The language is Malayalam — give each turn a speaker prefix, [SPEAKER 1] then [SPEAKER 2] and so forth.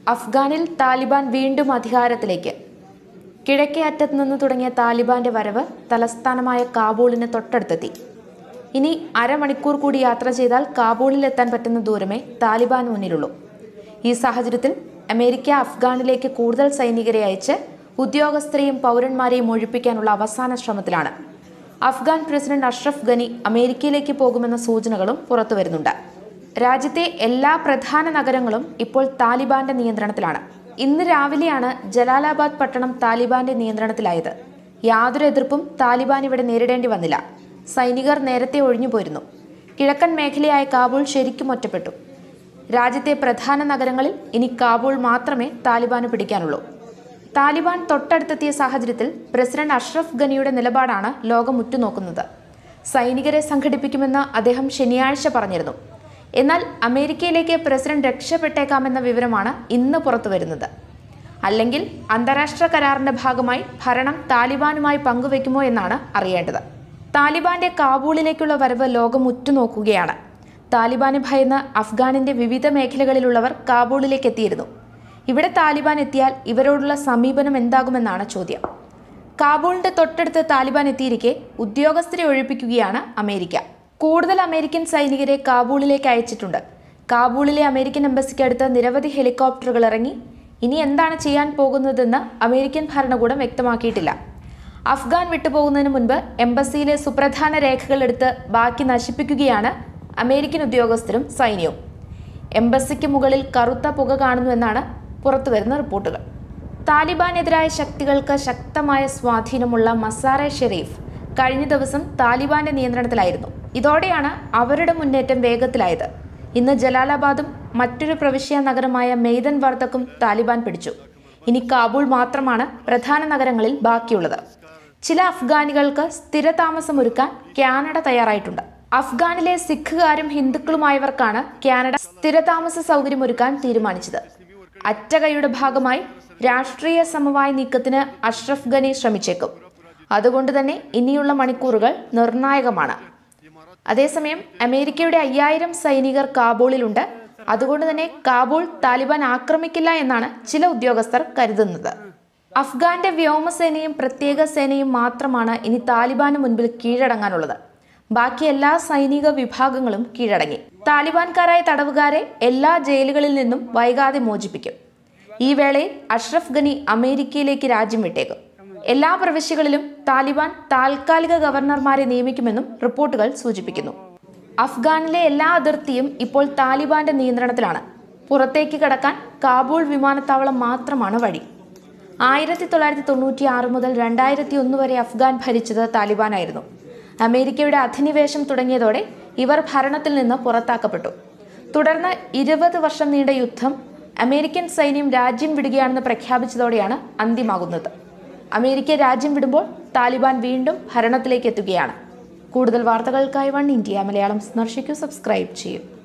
[SPEAKER 1] അഫ്ഗാനിൽ താലിബാൻ വീണ്ടും അധികാരത്തിലേക്ക് കിഴക്കേ അറ്റത്ത് നിന്ന് തുടങ്ങിയ താലിബാന്റെ വരവ് തലസ്ഥാനമായ കാബൂളിന് തൊട്ടടുത്തെത്തി ഇനി അരമണിക്കൂർ കൂടി യാത്ര ചെയ്താൽ കാബൂളിലെത്താൻ പറ്റുന്ന ദൂരമേ താലിബാൻ മുന്നിലുള്ളൂ ഈ സാഹചര്യത്തിൽ അമേരിക്ക അഫ്ഗാനിലേക്ക് കൂടുതൽ സൈനികരെ അയച്ച് ഉദ്യോഗസ്ഥരെയും പൗരന്മാരെയും ഒഴിപ്പിക്കാനുള്ള അവസാന ശ്രമത്തിലാണ് അഫ്ഗാൻ പ്രസിഡന്റ് അഷ്റഫ് ഗനി അമേരിക്കയിലേക്ക് പോകുമെന്ന സൂചനകളും പുറത്തുവരുന്നുണ്ട് രാജ്യത്തെ എല്ലാ പ്രധാന നഗരങ്ങളും ഇപ്പോൾ താലിബാന്റെ നിയന്ത്രണത്തിലാണ് ഇന്ന് രാവിലെയാണ് ജലാലാബാദ് പട്ടണം താലിബാന്റെ നിയന്ത്രണത്തിലായത് യാതൊരു എതിർപ്പും താലിബാൻ ഇവിടെ നേരിടേണ്ടി വന്നില്ല സൈനികർ നേരത്തെ ഒഴിഞ്ഞുപോയിരുന്നു കിഴക്കൻ മേഖലയായ കാബൂൾ ശരിക്കും ഒറ്റപ്പെട്ടു രാജ്യത്തെ പ്രധാന നഗരങ്ങളിൽ ഇനി കാബൂൾ മാത്രമേ താലിബാന് പിടിക്കാനുള്ളൂ താലിബാൻ തൊട്ടടുത്തെത്തിയ സാഹചര്യത്തിൽ പ്രസിഡന്റ് അഷ്റഫ് ഗനിയുടെ നിലപാടാണ് ലോകം ഉറ്റുനോക്കുന്നത് സൈനികരെ സംഘടിപ്പിക്കുമെന്ന് അദ്ദേഹം ശനിയാഴ്ച പറഞ്ഞിരുന്നു എന്നാൽ അമേരിക്കയിലേക്ക് പ്രസിഡന്റ് രക്ഷപ്പെട്ടേക്കാമെന്ന വിവരമാണ് ഇന്ന് പുറത്തുവരുന്നത് അല്ലെങ്കിൽ അന്താരാഷ്ട്ര കരാറിന്റെ ഭാഗമായി ഭരണം താലിബാനുമായി പങ്കുവെക്കുമോ എന്നാണ് അറിയേണ്ടത് താലിബാന്റെ കാബൂളിലേക്കുള്ള വരവ് ലോകം ഉറ്റുനോക്കുകയാണ് താലിബാനെ ഭയന്ന് അഫ്ഗാനിന്റെ വിവിധ മേഖലകളിലുള്ളവർ കാബൂളിലേക്ക് എത്തിയിരുന്നു ഇവിടെ താലിബാൻ എത്തിയാൽ ഇവരോടുള്ള സമീപനം എന്താകുമെന്നാണ് ചോദ്യം കാബൂളിന്റെ തൊട്ടടുത്ത് താലിബാൻ എത്തിയിരിക്കെ ഉദ്യോഗസ്ഥരെ ഒഴിപ്പിക്കുകയാണ് അമേരിക്ക കൂടുതൽ അമേരിക്കൻ സൈനികരെ കാബൂളിലേക്ക് അയച്ചിട്ടുണ്ട് കാബൂളിലെ അമേരിക്കൻ എംബസിക്ക് അടുത്ത് നിരവധി ഹെലികോപ്റ്ററുകൾ ഇറങ്ങി ഇനി എന്താണ് ചെയ്യാൻ പോകുന്നതെന്ന് അമേരിക്കൻ ഭരണകൂടം വ്യക്തമാക്കിയിട്ടില്ല അഫ്ഗാൻ വിട്ടുപോകുന്നതിന് മുൻപ് എംബസിയിലെ സുപ്രധാന രേഖകൾ എടുത്ത് ബാക്കി നശിപ്പിക്കുകയാണ് അമേരിക്കൻ ഉദ്യോഗസ്ഥരും സൈന്യവും എംബസിക്ക് മുകളിൽ കറുത്ത പുക കാണുന്നുവെന്നാണ് പുറത്തുവരുന്ന റിപ്പോർട്ടുകൾ താലിബാനെതിരായ ശക്തികൾക്ക് ശക്തമായ സ്വാധീനമുള്ള മസാറെ ഷെരീഫ് കഴിഞ്ഞ ദിവസം താലിബാന്റെ നിയന്ത്രണത്തിലായിരുന്നു ഇതോടെയാണ് അവരുടെ മുന്നേറ്റം വേഗത്തിലായത് ഇന്ന് ജലാലാബാദും മറ്റൊരു പ്രവിശ്യ നഗരമായ മെയ്തൻ വർദ്ധക്കും താലിബാൻ പിടിച്ചു ഇനി കാബൂൾ മാത്രമാണ് പ്രധാന നഗരങ്ങളിൽ ബാക്കിയുള്ളത് ചില അഫ്ഗാനികൾക്ക് സ്ഥിരതാമസമൊരുക്കാൻ കാനഡ തയ്യാറായിട്ടുണ്ട് അഫ്ഗാനിലെ സിഖുകാരും ഹിന്ദുക്കളുമായവർക്കാണ് കാനഡ സ്ഥിരതാമസ സൗകര്യമൊരുക്കാൻ തീരുമാനിച്ചത് അറ്റകൈയുടെ ഭാഗമായി രാഷ്ട്രീയ സമവായ നീക്കത്തിന് അഷ്റഫ് ഗനി ശ്രമിച്ചേക്കും അതുകൊണ്ട് തന്നെ ഇനിയുള്ള മണിക്കൂറുകൾ നിർണായകമാണ് അതേസമയം അമേരിക്കയുടെ അയ്യായിരം സൈനികർ കാബൂളിലുണ്ട് അതുകൊണ്ട് തന്നെ കാബൂൾ താലിബാൻ ആക്രമിക്കില്ല എന്നാണ് ചില ഉദ്യോഗസ്ഥർ കരുതുന്നത് അഫ്ഗാന്റെ വ്യോമസേനയും പ്രത്യേക സേനയും മാത്രമാണ് ഇനി താലിബാന് മുൻപിൽ കീഴടങ്ങാനുള്ളത് ബാക്കി എല്ലാ സൈനിക വിഭാഗങ്ങളും കീഴടങ്ങി താലിബാൻകാരായ തടവുകാരെ എല്ലാ ജയിലുകളിൽ നിന്നും വൈകാതെ മോചിപ്പിക്കും ഈ വേളയിൽ അഷ്റഫ് ഗനി അമേരിക്കയിലേക്ക് രാജ്യം വിട്ടേക്കും എല്ലാ പ്രവിശ്യകളിലും താലിബാൻ താൽക്കാലിക ഗവർണർമാരെ നിയമിക്കുമെന്നും റിപ്പോർട്ടുകൾ സൂചിപ്പിക്കുന്നു അഫ്ഗാനിലെ എല്ലാ അതിർത്തിയും ഇപ്പോൾ താലിബാന്റെ നിയന്ത്രണത്തിലാണ് പുറത്തേക്ക് കടക്കാൻ കാബൂൾ വിമാനത്താവളം മാത്രമാണ് വഴി ആയിരത്തി തൊള്ളായിരത്തി തൊണ്ണൂറ്റി ആറ് മുതൽ രണ്ടായിരത്തി ഒന്ന് വരെ അഫ്ഗാൻ ഭരിച്ചത് താലിബാനായിരുന്നു അമേരിക്കയുടെ അധിനിവേശം തുടങ്ങിയതോടെ ഇവർ ഭരണത്തിൽ നിന്ന് പുറത്താക്കപ്പെട്ടു തുടർന്ന് ഇരുപത് വർഷം നീണ്ട യുദ്ധം അമേരിക്കൻ സൈന്യം രാജ്യം വിടുകയാണെന്ന് പ്രഖ്യാപിച്ചതോടെയാണ് അന്ത്യമാകുന്നത് അമേരിക്ക രാജ്യം വിടുമ്പോൾ താലിബാൻ വീണ്ടും ഭരണത്തിലേക്ക് എത്തുകയാണ് കൂടുതൽ വാർത്തകൾക്കായി വൺ ഇന്ത്യ മലയാളം സന്ദർശിക്കൂ സബ്സ്ക്രൈബ് ചെയ്യൂ